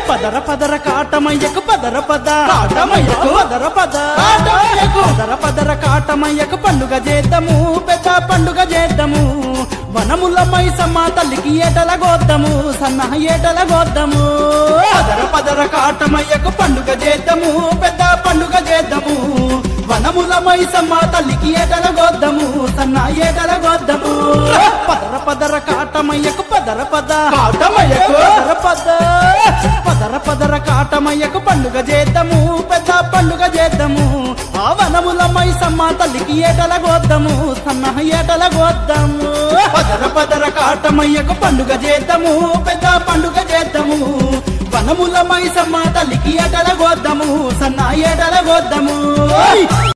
పదర పదర కాటమయ్యకు పదర పద కాటమయ్యకు? పదర పద కాటమయ్యకు? పదర పదర కాటమయ్యకు పండుగ చేద్దాము పెద్ద పండుగ చేద్దాము వనముల మైసమ్మ తల్లికి ఏటల గోద్దము సన్న ఏటల గోద్దము పదర పదర కాటమయ్యకు పండుగ చేద్దాము పెద్ద పండుగ చేద్దాము వనముల మైసమ్మ తల్లికి ఏటల గోద్దము సన్న ఏటల గోద్దము పదర పదర కాటమయ్యకు పదర పద కాటమయ్యకు? పదర పద పదర పదర కాటమయ్యకు పండుగ చేద్దాము పెద్ద పండుగ చేద్దాము ఆ వనముల మైసమ్మ తల్లికి ఏటల గోద్దము సన్న ఏటల గోద్దము పదర పదర కాటమయ్యకు పండుగ చేద్దాము పెద్ద పండుగ చేద్దాము వనముల మైసమ్మ తల్లికి ఏటల గోద్దము సన్న ఏటల గోద్దము